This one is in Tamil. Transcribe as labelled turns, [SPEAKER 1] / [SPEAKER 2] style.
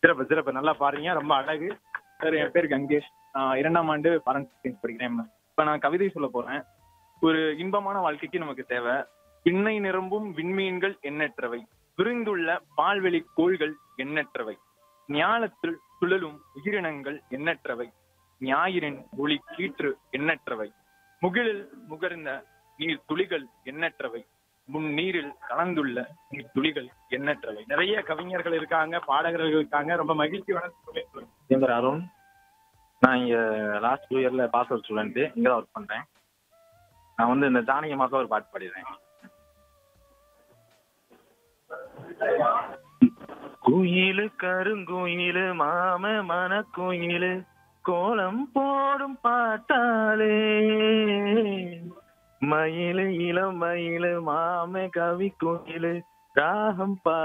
[SPEAKER 1] சிறப்பு சிறப்பு நல்லா பாடுறீங்க ரொம்ப அழகு சார் என் பேர் கங்கேஷ் நான் இரண்டாம் ஆண்டு ஃபாரன்சிக் சயின்ஸ் படிக்கிறேன் இப்ப நான் கவிதை சொல்ல போறேன் ஒரு இன்பமான வாழ்க்கைக்கு நமக்கு தேவை விண்ணை நிரம்பும் விண்மீன்கள் எண்ணற்றவை விரிந்துள்ள பால்வெளி கோள்கள் எண்ணற்றவை ஞானத்தில் சுழலும் உயிரினங்கள் எண்ணற்றவை ஞாயிறின் ஒளி கீற்று எண்ணற்றவை முகிலில் முகர்ந்த நீர் துளிகள் எண்ணற்றவை முன் நீரில் கலந்துள்ள நீர் துளிகள் எண்ணற்றவை நிறைய கவிஞர்கள் இருக்காங்க பாடகர்கள் இருக்காங்க ரொம்ப மகிழ்ச்சியான சொல்லுங்க.
[SPEAKER 2] என் பேர் அருண் நான் இங்க லாஸ்ட் டூ இயர்ல பாஸ் அவுட் ஸ்டூடெண்ட் இங்க தான் ஒர்க் பண்றேன் நான் வந்து இந்த ஜானகி மாசம் ஒரு பாட்டு பாடிடுறேன் குயிலு கருங்குயிலு மாம மனக்குயிலு கோலம் போடும் பாட்டாளே மயிலு இளம் மயிலு மாம கவி குயிலு ராகம் பா